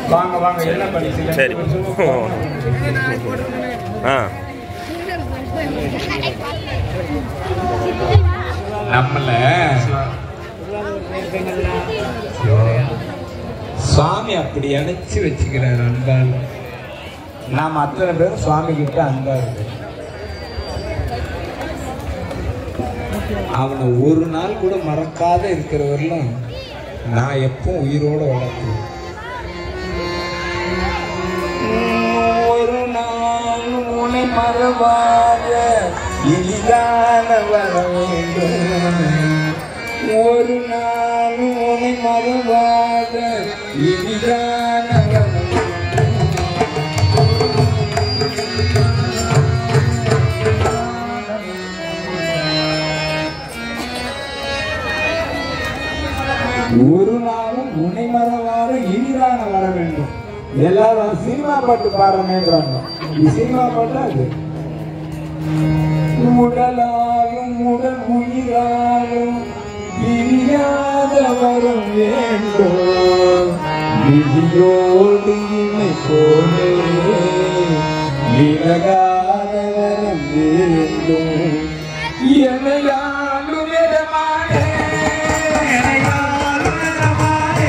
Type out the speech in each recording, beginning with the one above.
வாங்க வாங்க என்ன படிச்சு சரி ஆ நம்மள சுவாமி அப்படி அணைச்சு வச்சுக்கிறார் அன்பால் நாம் அத்தனை பேரும் சுவாமி கிட்ட அன்பா இருக்கு அவனை ஒரு நாள் கூட மறக்காத இருக்கிறவர்களும் நான் எப்போ உயிரோட வளர்த்தேன் ஒரு நாள் உன்னை மறவாத இனிதான வர வேண்டும் ஒரு நாள் உன்னை மறவாத இனிதான வர ஒரு நாளும் உன்னை மறவாத இனிதான வர வேண்டும் எல்லாரும் சினிமா பாட்டு பாடுறேன்றாங்க இது சினிமா பாட்டு அது உடலாலும் உடல் உயிராலும் பிரியாத வரம் வேண்டும் விதியோடு இணை போலே விலகாத வரம் வேண்டும் எனையாலும் இடமானே எனையாலும் இடமானே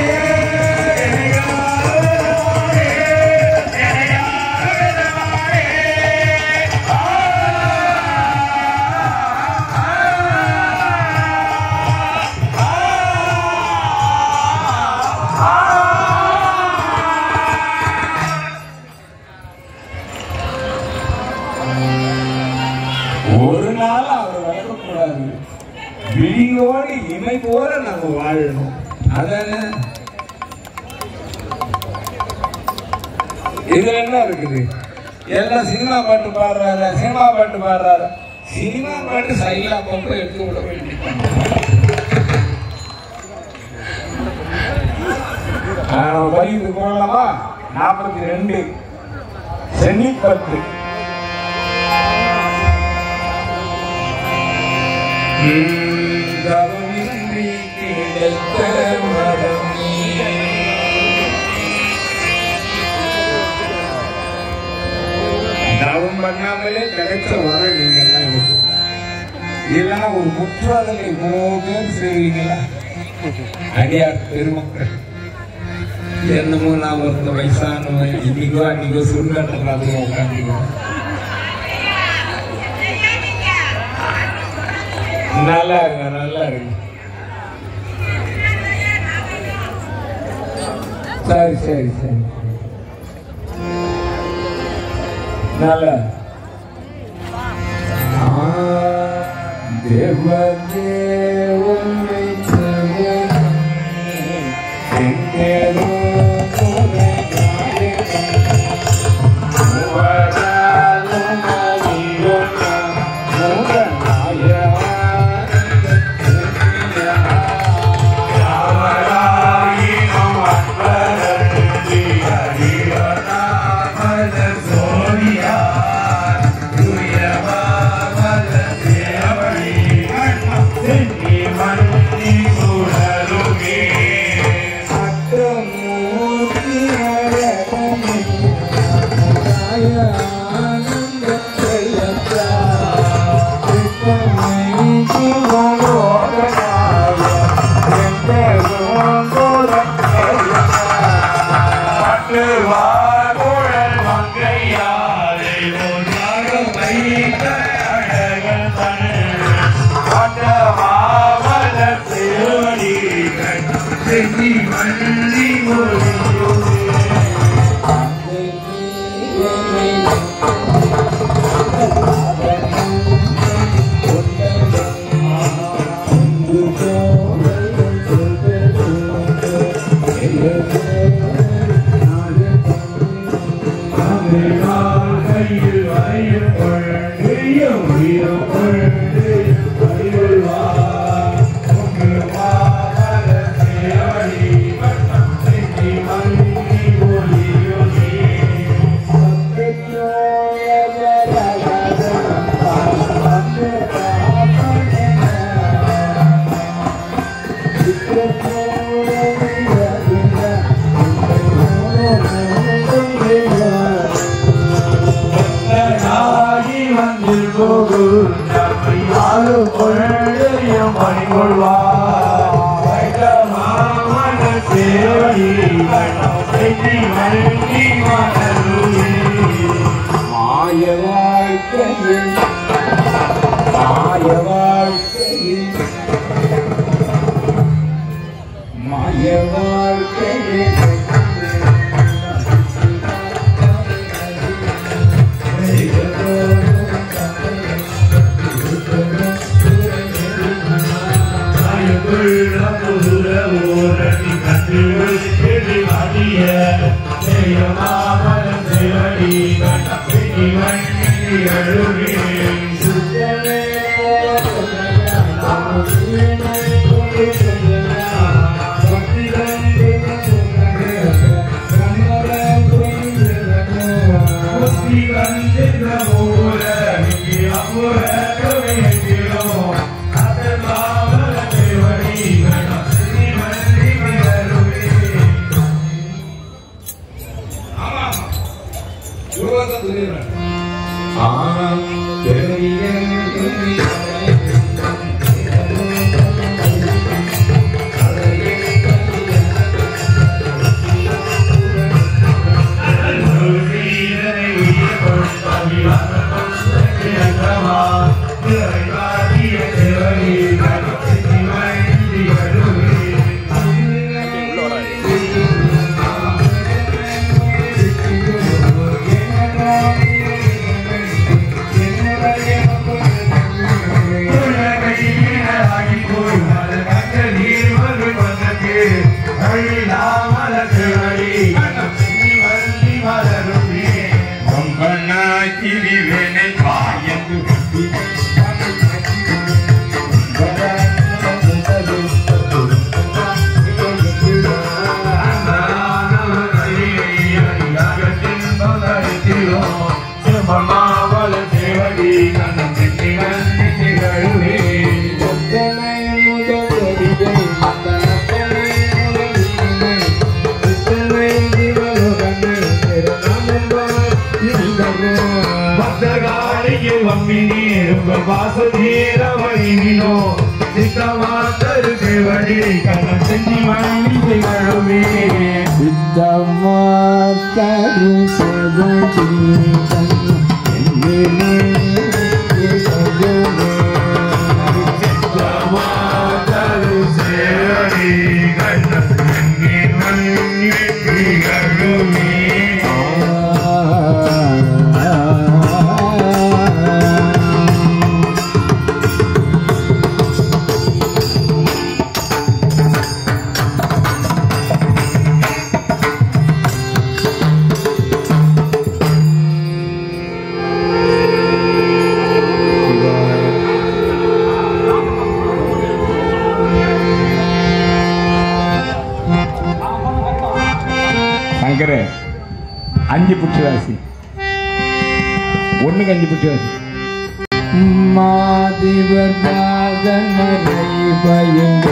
ஒரு நாள் அவர் வளரக்கூடாது விழியோடு இமை போல நம்ம வாழணும் அதானே இதுல என்ன இருக்குது எல்லாம் சினிமா பாட்டு பாடுறாரு சினிமா பாட்டு பாடுறாரு சினிமா பாட்டு சைலா அப்பப்போ எடுத்து விட வேண்டியது பதிவு போடலாமா நாற்பத்தி ரெண்டு சென்னிப்பத்து தவமின்றி கிடைத்த வரம் நீயே. தவம் பண்ணாமலே கிடைச்ச வரம் நீங்கெல்லாம் எனக்கு இல்லைன்னா ஒரு குற்றாலத்தில் இவ்வளவு பேர் செய்வீங்களா அடியார் பெருமக்கள் என்னமோ நான் ஒருத்த வயசானவன் இன்னைக்கோ அன்னைக்கோ சுருங்காட்டத்தில் அதுவும் உட்காந்துக்குவேன் நல்லா இருங்க நல்லா இருங்க சரி சரி சரி நல்ல தேவதேவனை எங்கேதோ மாய வாழ்க்கையில் மாய வாழ்க்கையில் மாய வாழ்க்கையில் வாசுதேரவழினோ சித்தமாத்தரு சேவடி கண்ணம் செஞ்சி மணி திகழுமே சித்தமாத்தரு செவடி சித்தமாத்தரு சேவடி கண்ணம் செஞ்சி மணி திகழுமே சங்கர அஞ்சு புட்டு ராசி ஒண்ணுக்கு அஞ்சு புட்டு ராசி மாதிவர் பாதன் மறை பயங்க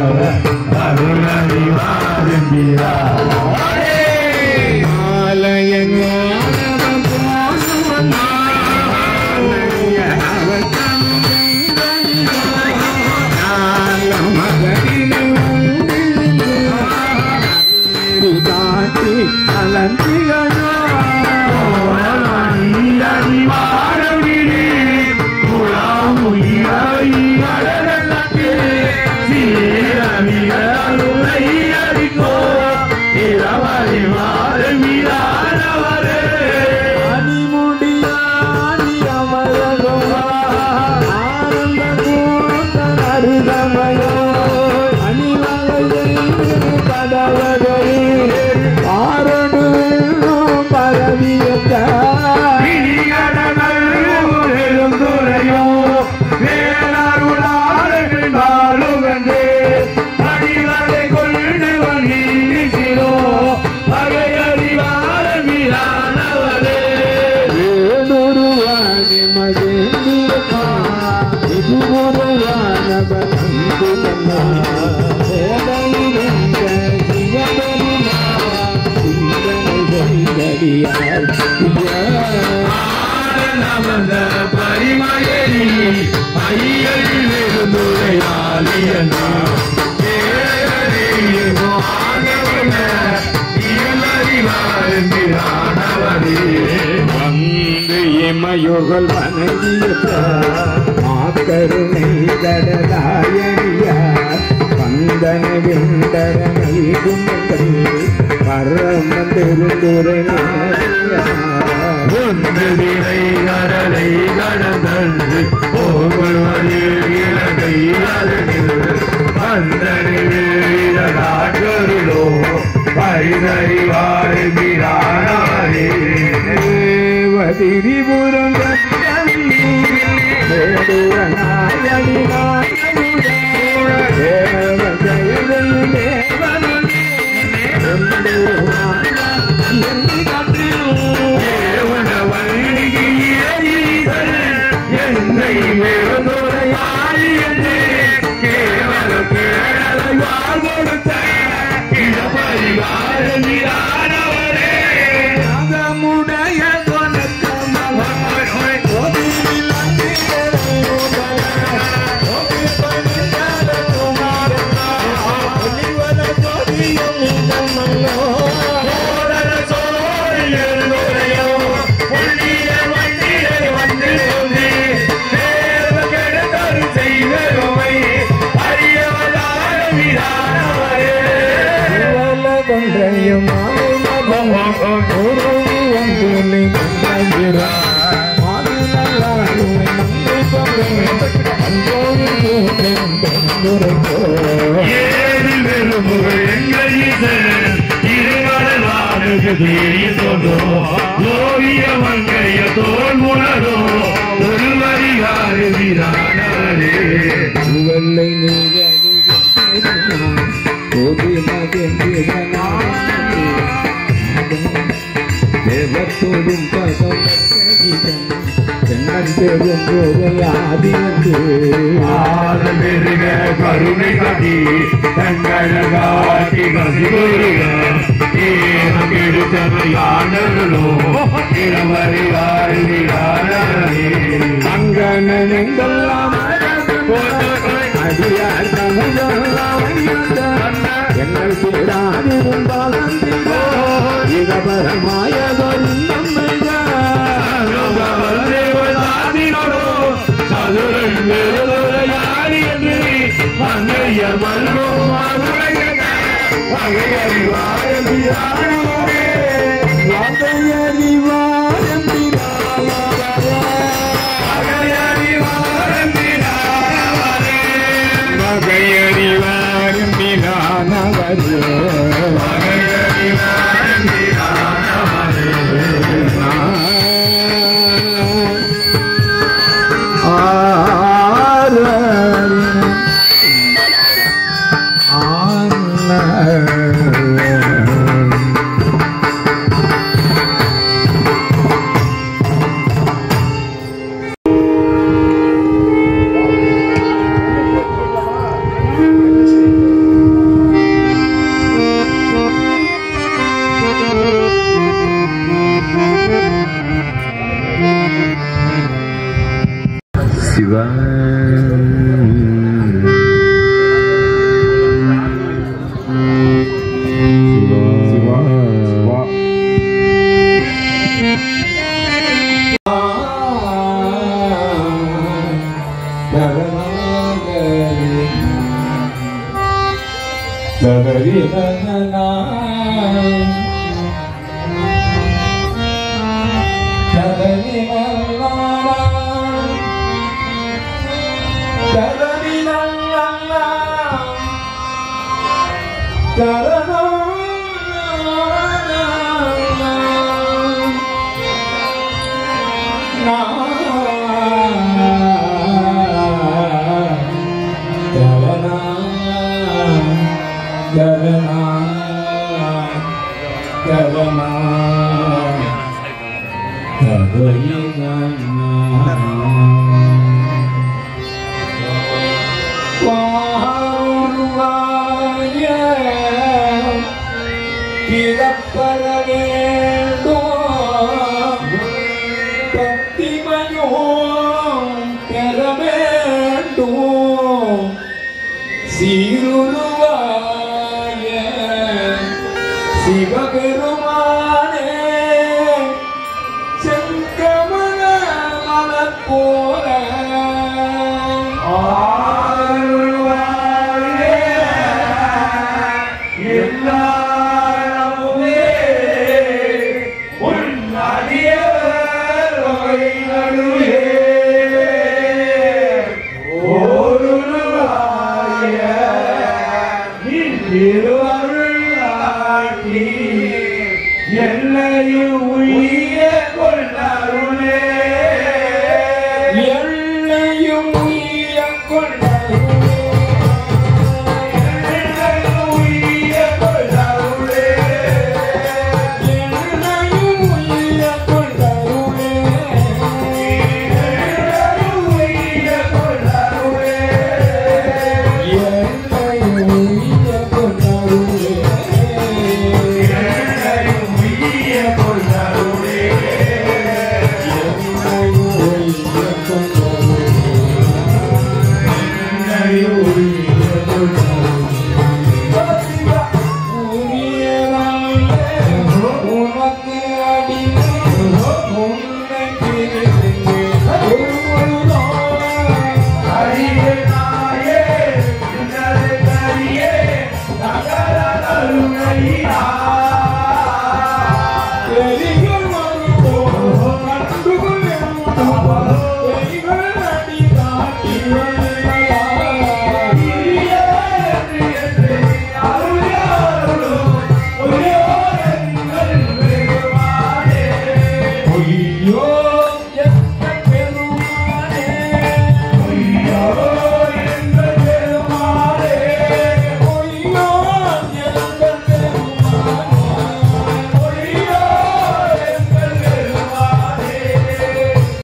ஆலய நமந்த பரிமயனி ஐயரில் வெறுந்துரையாலியனா வந்து இமயுகள் வணங்கிய மாக்கருணை கடலாயடியார் வந்தன விந்தரனை கும்பல் பரமன் பெருந்துரை ஒன்று நிலை கடலை கடந்தன்று ஒவ்வொருவரில் இலகை அந்தரிலோ பரிதறிவாறு பிரானாரே தேவதிரிபுரம் தேவன வள்ளிக்கு ஏறிகள் என்னை வெறுந்துரையாய் என்று கேவல கேளலை வாழ்வொடுத்த இடபரிகார நிரானவரே நாகமுடைய சோதர சோழியல் நுரையோ புள்ளிய வண்டியை வந்து கொண்டு தேவ கெடுதல் செய்தருமை அறியவதார விரானவரே ஏழில் வெறுமுகள் எங்கள் ஈசன் இருவரலானுக்கு தேறிய தோன்றோ ஓவிய மங்கைய தோல் உணரோ ஒரு வரிகாறு விரானவரே தேவத்தோடும் பதம் தென்னன் பெரும் போதையாதி வந்து ஆதல் பெருக கருணை காட்டி தங்கள் காட்டி கசிபுருக ஏனம் எடுத்தமையானவர்களோ இளவரை வாழ்விடானே அங்கனெங்கெல்லாம் அடியார் தமிழெல்லாம் எங்கள் பேராதிருந்தால் இதபரமாயதொரு வகையறிவாரும் சிவா சிவா சிவா பிறப்பர வேண்டும் சிவபெருமானே செங்கமல மலர் போல